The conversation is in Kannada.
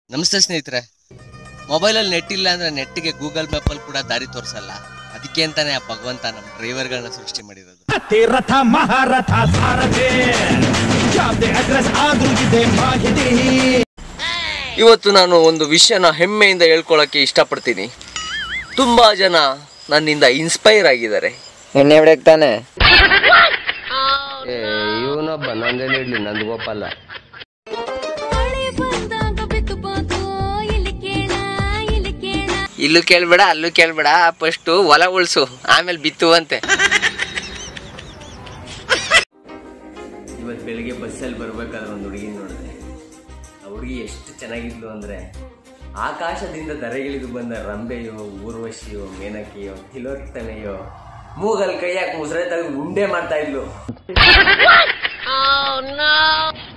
ನಮಸ್ತೆ ಸ್ನೇಹಿತರೆ ಮೊಬೈಲಲ್ಲಿ ನೆಟ್ ಇಲ್ಲ ಅಂದ್ರೆ ನೆಟ್ಗೆ ಗೂಗಲ್ ಮ್ಯಾಪಲ್ಲಿ ಕೂಡ ದಾರಿ ತೋರಿಸಲ್ಲ ಅದಕ್ಕೆ ಅಂತಾನೆ ಆ ಭಗವಂತ ನಮ್ಮ ಡ್ರೈವರ್ಗಳನ್ನ ಸೃಷ್ಟಿ ಮಾಡಿರೋದು ಮತ್ತೆ ರಥ ಮಹಾರಥ ಸಾರಥೆ ಯಾವುದೇ ಅಡ್ರೆಸ್ ಆದ್ರೂ ಇದೆ ಮಾಹಿತಿ ಇವತ್ತು ನಾನು ಒಂದು ವಿಷಯನ ಹೆಮ್ಮೆಯಿಂದ ಹೇಳ್ಕೊಳಕ್ಕೆ ಇಷ್ಟಪಡ್ತೀನಿ ತುಂಬ ಜನ ನನ್ನಿಂದ ಇನ್ಸ್ಪೈರ್ ಆಗಿದ್ದಾರೆ ಎಣ್ಣೆ ಹೊಡೆಯಕ್ ತಾನೆ ಇವನೊಬ್ಬ ನಂದೇನು ಇಡ್ಲಿ ನಂದು ಗೋಪಾಲ ಮಳೆ ಬಂದಾಗ ಬಿತ್ತು ಬಾತು ಇಲ್ಲಿ ಕೇಳ ಇಲ್ಲಿ ಕೇಳ ಇಲ್ಲೂ ಕೇಳ್ಬೇಡ ಅಲ್ಲೂ ಕೇಳ್ಬೇಡ ಫಸ್ಟು ಹೊಲ ಉಳ್ಸು ಆಮೇಲೆ ಬಿತ್ತುವಂತೆ ಇವತ್ತು ಬೆಳಿಗ್ಗೆ ಬಸ್ಸಲ್ಲಿ ಬರ್ಬೇಕಾದ್ರೆ ಒಂದು ಹುಡುಗಿ ನೋಡಿದೆ ಆ ಹುಡುಗಿ ಎಷ್ಟು ಚೆನ್ನಾಗಿದ್ಲು ಅಂದ್ರೆ ಆಕಾಶದಿಂದ ಧರೆಗಿಳಿದು ಬಂದ ರಂಬೆಯೋ ಊರ್ವಶಿಯೋ ಮೇನಕೆಯೋ ತಿಲೋತ್ತಮೆಯೋ ಮೂಗಲ್ ಕೈ ಹಾಕಿ ಮುಸ್ರೆ ತೆಗೆದು ಉಂಡೆ ಮಾಡ್ತಾ ಇದ್ಲು